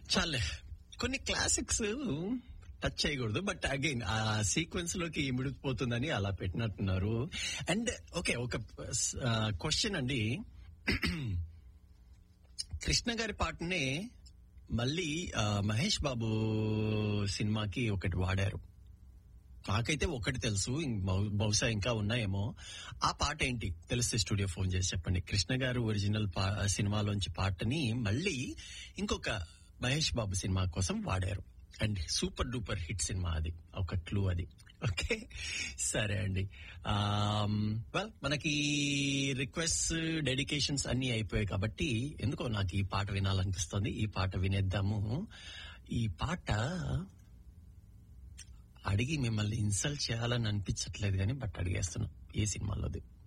చాలే కొన్ని classics touch చేయకూడదు బట్ అగైన్ ఆ సీక్వెన్స్ లోకి ఇమిడిపోతుందని అలా పెట్టినట్టున్నారు అండ్ ఓకే ఒక క్వశ్చన్ అండి కృష్ణ గారి పాటనే మళ్ళీ ఆ, మహేష్ బాబు సినిమాకి ఒకటి వాడారు నాకైతే ఒకటి తెలుసు ఇం- బహు- బహుశా ఇంకా ఉన్నాయేమో ఆ పాట ఏంటి తెలిస్తే స్టూడియో ఫోన్ చేసి చెప్పండి కృష్ణ గారు ఒరిజినల్ పా- సినిమాలోంచి పాటని మళ్ళీ ఇంకొక మహేష్ బాబు సినిమా కోసం వాడారు and super duper hit cinema అది ఒక క్లూ అది ఓకే సరే అండి వెల్ మనకి రిక్వెస్ట్ డెడికేషన్స్ అన్ని అయిపోయాయి కాబట్టి ఎందుకో నాకు ఈ పాట వినాలనిపిస్తుంది ఈ పాట వినేద్దాము ఈ పాట అడిగి మిమ్మల్ని ఇన్సల్ట్ చేయాలని అనిపించట్లేదు కానీ బట్ అడిగేస్తున్నాం ఏ సినిమాలోది